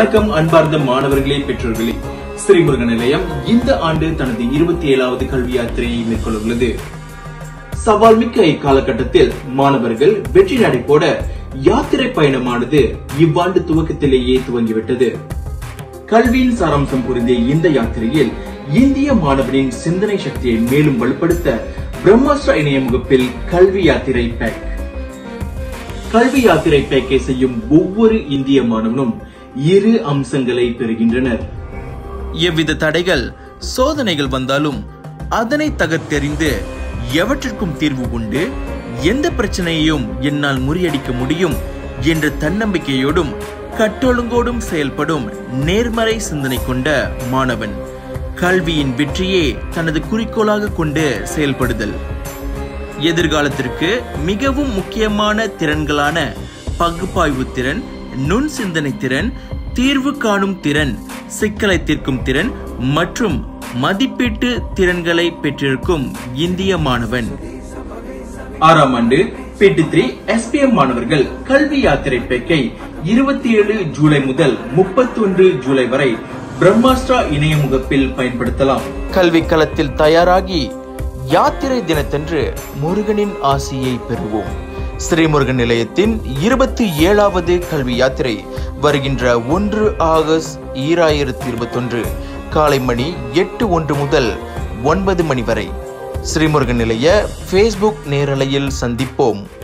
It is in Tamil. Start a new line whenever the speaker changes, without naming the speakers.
வணக்கம் அன்பார்ந்த மாணவர்களே பெற்றோர்களே ஸ்ரீமுருகன் நிலையம் இந்த ஆண்டு தனது இருபத்தி ஏழாவது கல்வி யாத்திரையை மேற்கொள்ள உள்ளது சவால் மிக்க இக்காலகட்டத்தில் மாணவர்கள் வெற்றி நடை போட யாத்திரை பயணமானது இவ்வாண்டு துவக்கத்திலேயே துவங்கிவிட்டது கல்வியின் சாராம்சம் புரிந்த இந்த யாத்திரையில் இந்திய மாணவரின் சிந்தனை சக்தியை மேலும் வலுப்படுத்த பிரம்மாஸ்திரா இணைய முகப்பில் கல்வி யாத்திரை பேக் கல்வி யாத்திரை பேக்கை செய்யும் ஒவ்வொரு இந்திய மாணவனும் இரு அம்சங்களை பெறுகின்றனர்
எவ்வித தடைகள் சோதனைகள் வந்தாலும் அதனை தகர்த்தெறிந்து எவற்றிற்கும் தீர்வு உண்டு எந்த பிரச்சனையையும் என்னால் முறியடிக்க முடியும் என்ற தன்னம்பிக்கையோடும் கட்டொழுங்கோடும் செயல்படும் நேர்மறை சிந்தனை கொண்ட மாணவன் கல்வியின் வெற்றியே தனது குறிக்கோளாக கொண்டு செயல்படுதல் எதிர்காலத்திற்கு மிகவும் முக்கியமான திறன்களான பகுப்பாய்வு திறன் நுண் சிந்தனை திறன் தீர்வு காணும் திறன் சிக்கலை தீர்க்கும் திறன் மற்றும் மதிப்பீட்டு திறன்களை பெற்றிருக்கும் இந்திய மாணவன்
ஆறாம் ஆண்டு பிடி த்ரீ எஸ்பிஎம் மாணவர்கள் கல்வி யாத்திரை பேக்கை இருபத்தி ஏழு ஜூலை முதல் முப்பத்தி ஒன்று ஜூலை வரை பிரம்மாஸ்ட்ரா இணைய முகப்பில் பயன்படுத்தலாம்
கல்வி களத்தில் தயாராகி யாத்திரை தினத்தன்று முருகனின் ஆசியை பெறுவோம் ஸ்ரீமுருகன் நிலையத்தின் இருபத்தி ஏழாவது கல்வி யாத்திரை வருகின்ற ஒன்று ஆகஸ்ட் ஈராயிரத்தி இருபத்தொன்று காலை மணி எட்டு ஒன்று முதல் ஒன்பது மணி வரை ஸ்ரீமுருகன் நிலைய ஃபேஸ்புக் நேரலையில் சந்திப்போம்